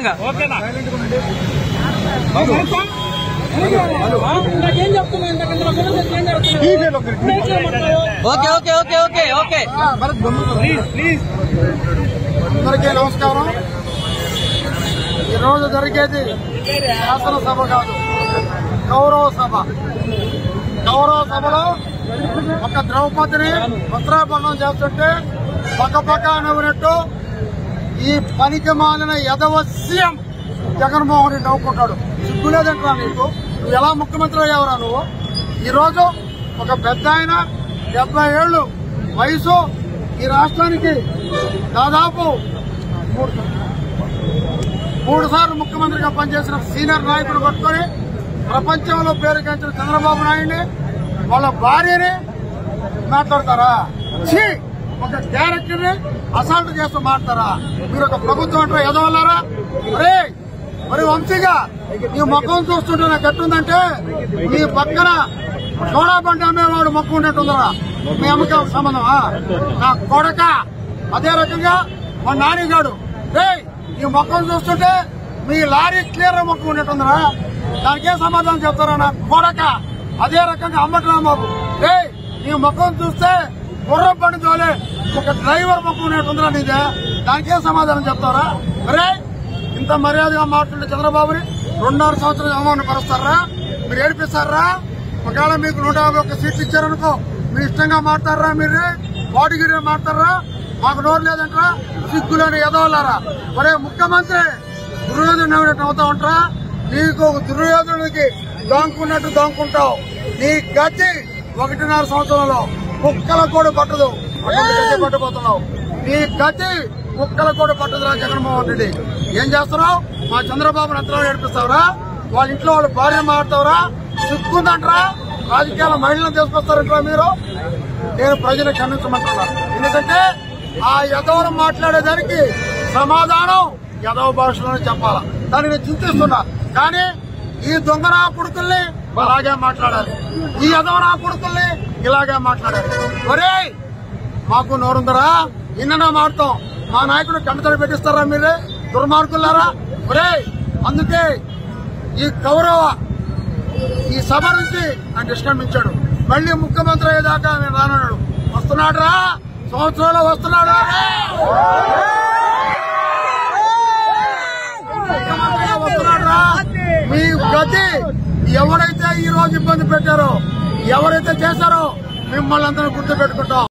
నిదానంగా నాకేం చెప్తున్నా ఇందాక ఇందులో గురించి ఏం జరుగుతుంది okay okay okay okay okay అందరికీ నమస్కారం ఈరోజు జరిగేది శాసనసభ కాదు గౌరవ సభ గౌరవ సభలో ఒక ద్రౌపదిని వస్త్రాభరణం చేస్తుంటే పక్క పక్క నవ్వినట్టు ఈ పనికి మాలిన యదవ సీఎం జగన్మోహన్ రెడ్డి నవ్వుకుంటాడు సిగ్గులేదంటరా నీకు నువ్వు ఎలా ముఖ్యమంత్రి అయ్యావురా నువ్వు ఈరోజు ఒక పెద్ద ఆయన డెబ్బై ఏళ్ళు వయసు ఈ రాష్ట్రానికి దాదాపు మూడు మూడు సార్లు ముఖ్యమంత్రిగా పనిచేసిన సీనియర్ నాయకుడు పట్టుకొని ప్రపంచంలో పేరుగాంచిన చంద్రబాబు నాయుడిని వాళ్ళ భార్యని మాట్లాడతారా ఛీ ఒక క్యారెక్టర్ ని అసాల్ట్ చేస్తూ మాట్లాడతారా మీరు ఒక ప్రభుత్వం అంటారా ఎదవల్లారా ఒరే మరి వంశీగా నీ ముఖం చూస్తుంటే నాకు ఎట్టుందంటే నీ పక్కన సోడా బండి అమ్మేవాడు మొక్క ఉన్నట్టుందా మీ అమ్మకి సంబంధమా నా కొడక అదే రకంగా మా నానిగాడు రే ఈ మొక్కను చూస్తుంటే మీ లారీ క్లియర్ మొక్క ఉన్నట్టుందిరా దానికి ఏం సమాధానం చెప్తారా నా కొడక అదే రకంగా అంబటి రాంబాబు రే నీ ముఖం చూస్తే గుర్రం బండి తోలే ఒక డ్రైవర్ ముఖం ఉన్నట్టుందిరా నీదే దానికి ఏం సమాధానం చెప్తారా రే ఇంత మర్యాదగా మాట్లాడే చంద్రబాబుని రెండున్నర సంవత్సరాలు అవమానపరుస్తారా మీరు ఏడిపిస్తారా ఒకవేళ మీకు నూట యాభై ఒక్క సీట్లు ఇచ్చారనుకో మీరు ఇష్టంగా మాట్లాడరా మీరు బాడీగిరి మాట్లాడరా మాకు నోరు లేదంటారా సిగ్గులేని ఎదవలారా ఒరే ముఖ్యమంత్రి దుర్యోధన అవుతా ఉంటారా నీకు ఒక దుర్యోధనుడికి దాంకున్నట్టు దాంకుంటావు నీ గతి ఒకటిన్నర సంవత్సరంలో కుక్కల కూడా పట్టదు అటువంటి గతి పట్టబోతున్నావు నీ గతి కుక్కల కూడా పట్టదురా జగన్మోహన్ రెడ్డి ఏం చేస్తున్నావు మా చంద్రబాబుని అంతలో ఏడిపిస్తావురా వాళ్ళ ఇంట్లో వాళ్ళ భార్య మారుతావురా సిగ్గుందంటరా రాజకీయాల మహిళలను తీసుకొస్తారంటారా మీరు నేను ప్రజలు క్షమించమంటున్నా ఎందుకంటే ఆ యదవరం మాట్లాడేదానికి సమాధానం యదవ భాషలోనే చెప్పాలా దాన్ని నేను చింతిస్తున్నా కానీ ఈ దొంగ నా కొడుకుల్ని అలాగే మాట్లాడాలి ఈ యదవ నా కొడుకుల్ని ఇలాగే మాట్లాడాలి ఒరే మాకు నోరుందరా ఇన్ననా మాడతాం మా నాయకుడు కంటతడి పెట్టిస్తారా మీరే దుర్మార్గులారా ఒరే అందుకే ఈ గౌరవ ఈ సభ నుంచి ఆయన నిష్క్రమించాడు మళ్ళీ ముఖ్యమంత్రి అయ్యేదాకా నేను రానన్నాడు వస్తున్నాడు రా సంవత్సరంలో వస్తున్నాడు ముఖ్యమంత్రిగా వస్తున్నాడు రా మీ గతి ఎవరైతే ఈ రోజు ఇబ్బంది పెట్టారో ఎవరైతే చేశారో మిమ్మల్ని అందరూ గుర్తు పెట్టుకుంటాం